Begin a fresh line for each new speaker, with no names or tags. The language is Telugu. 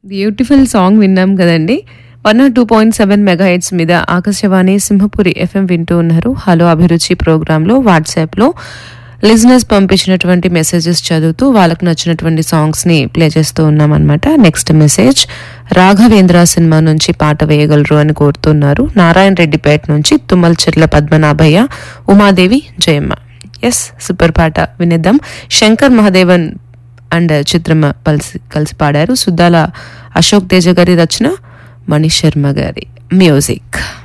బ్యూటిఫుల్ సాంగ్ విన్నాం కదండి one nought two point seven megahertz మీద ఆకాశవాణి సింహపురి ఎఫ్ఎం వింటూ ఉన్నారు హలో అభిరుచి ప్రోగ్రాంలో వాట్సాప్లో లిజినెస్ పంపించినటువంటి మెసేజెస్ చదువుతూ వాళ్ళకు నచ్చినటువంటి సాంగ్స్ని ప్లే చేస్తూ ఉన్నాం అనమాట నెక్స్ట్ మెసేజ్ రాఘవేంద్ర సినిమా నుంచి పాట వేయగలరు అని కోరుతున్నారు నారాయణ రెడ్డిపేట నుంచి తుమ్మల చెట్ల పద్మనాభయ్య ఉమాదేవి జయమ్మ ఎస్ సూపర్ పాట వినేద్దాం శంకర్ మహాదేవన్ అండ్ చిత్రమ్మ కలిసి కలిసి పాడారు సుద్దాల అశోక్ తేజ గారి రచన మణి శర్మ గారి మ్యూజిక్